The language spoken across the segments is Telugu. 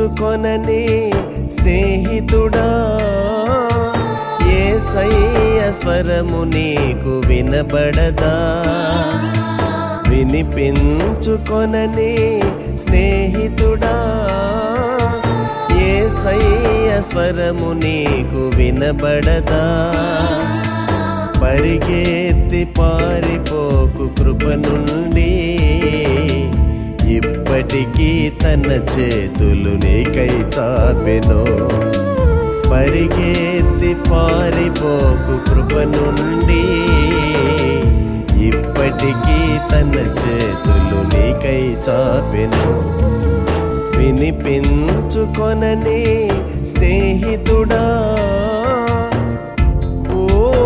వినిపించుకొనని స్నేహితుడా ఏసయ్య స్వరము నీకు వినబడదా వినిపించుకొనని స్నేహితుడా ఏసయ్య స్వరము నీకు వినబడదా పరిగెత్తి పారిపోకు కృప నుండి ఇప్పటికీ తన చేతులు నీకై చాపెను పరిగెత్తి పారిపోకు కృప నుండి ఇప్పటికీ తన చేతులు నీకై చాపెను వినిపించుకొనని స్నేహితుడా ఓ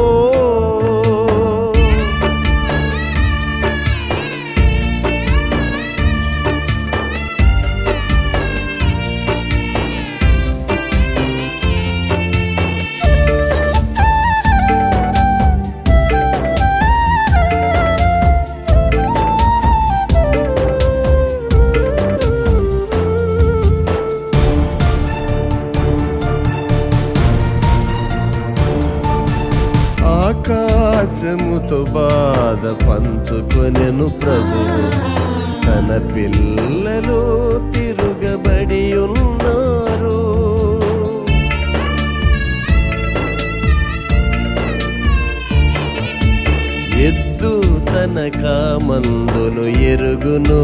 ఆకాశముతో బాధ పంచుకొనెను ప్రభువు తన పిల్లలు తిరుగబడి ఉన్నారు ఎద్దు తన కామందును ఎరుగును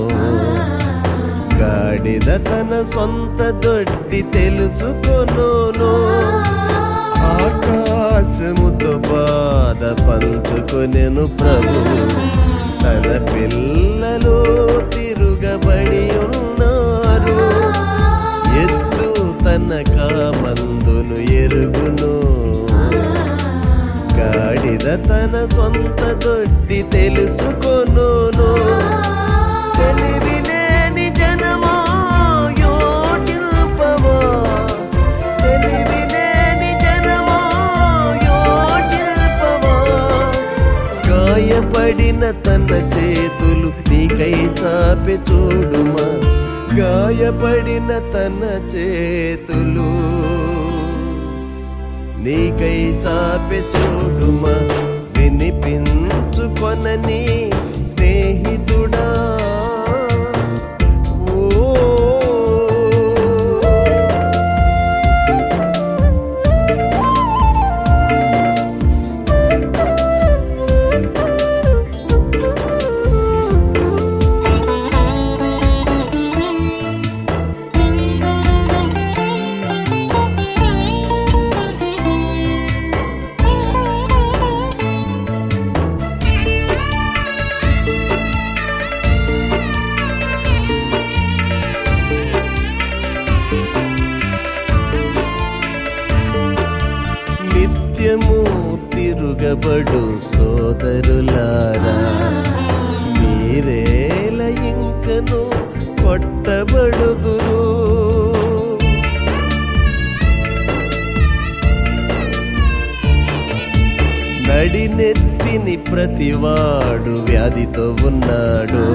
గాడిద తన సొంత దొడ్డి తెలుసుకొను ఆకాశముతో బాధ పంచుకొనెను ప్రభు తన పిల్లలు తిరుగబడి ఉన్నారు ఎద్దు తన కామందును ఎరుగును గాడిద తన సొంత దొడ్డి తెలుసుకొను తెలివిలేని జనమో యోచింపవా తెలివిలేని జనమో యోచింపవా గాయపడిన తన చేతులు నీకై చాపి చూడుమా గాయపడిన తన చేతులు నీకై చాపి చూడుమా వినిపించుకొనని స్నేహితుడా ఓ నిత్యము తిరుగబడు సోదరులారా మీరేల ఇంకను కొట్టబడుదురు నడినెత్తిని ప్రతివాడు వ్యాధితో ఉన్నాడు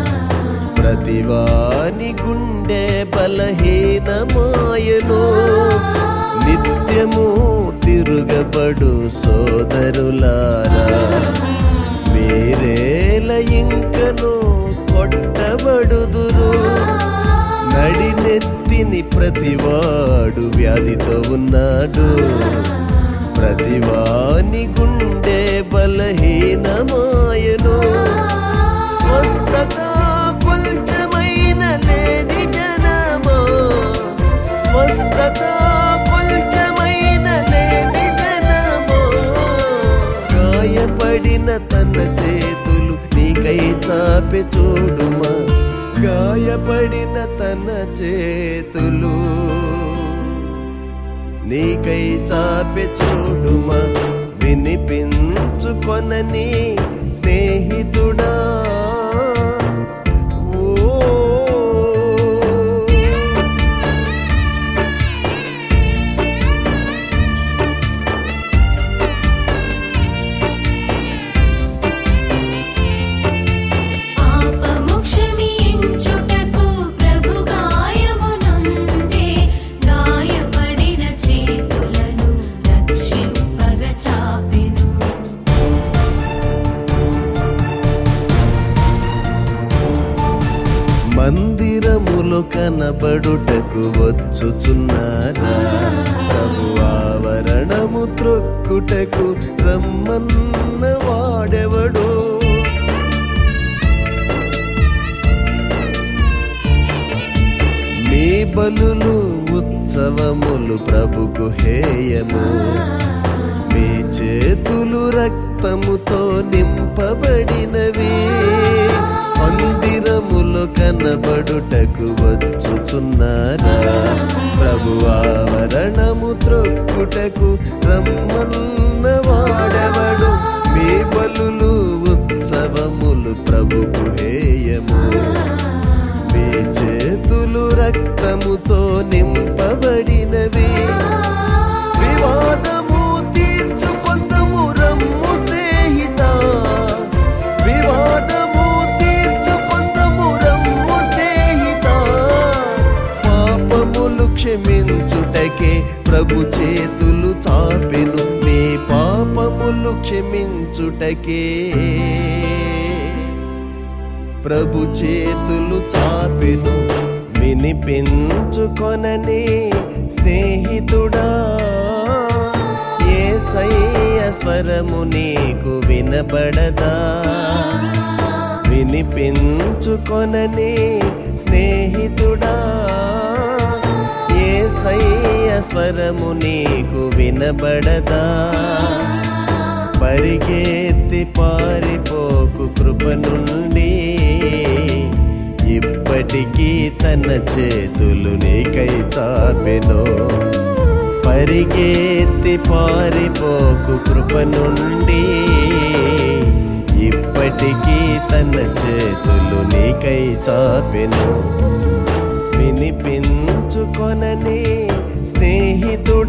ప్రతివాని గుండె బలహీనమాయను నిత్యము తిరుగబడు సోదరులారా మీరేల ఇంకను కొట్టబడుదురు నడినెత్తిని ప్రతివాడు వ్యాధితో ఉన్నాడు ప్రతివాని గుండె బలహీనమాయను స్వస్థత కొంచెమైన లేని జనమా స్వస్థత కొంచెమైన లేని జనమా గాయపడిన తన చేతులు నీకై చాపి చూడుమా గాయపడిన తన చేతులు నీకై చాపి చూడుమా వినిపించుకొనని స్నేహితుడా ఓ పాపమోక్షమించుటకు ప్రభు గాయమునందు కనబడుటకు వచ్చుచున్నారా ప్రభు ఆవరణము త్రొక్కుటకు రమ్మన్న వాడెవడో మీ బలులు ఉత్సవములు ప్రభుకు హేయము మీ చేతులు రక్తముతో నింపబడినవి మందిరములో కనబడుటకు వచ్చుచున్నారా ప్రభు ఆవరణము త్రొక్కుటకు రమ్మన్న వాడెవడు మీ బలులు ఉత్సవములు ప్రభుకు హేయము మీ చేతులు రక్తముతో నింపబడినవి వివాదము తీర్చుకొందము రమ్ము స్నేహిత వివాదము తీర్చుకొందము రమ్ము స్నేహిత పాపములు క్షమించుటకే ప్రభు చేతులు చాపెను నీ పాపములు క్షమించుటకే ప్రభు చేతులు చాపెను వినిపించుకొనని స్నేహితుడా ఏసయ్య స్వరము నీకు వినబడదా వినిపించుకొనని స్నేహితుడా ఏసయ్య స్వరము నీకు వినబడదా పరిగెత్తి పారిపోకు కృప నుండి ఇప్పటికీ తన చేతులు నీకై చాపెను పరిగెత్తి పారిపోకు కృప నుండి ఇప్పటికీ తన చేతులు నీకై చాపెను వినిపించుకొనని స్నేహితుడా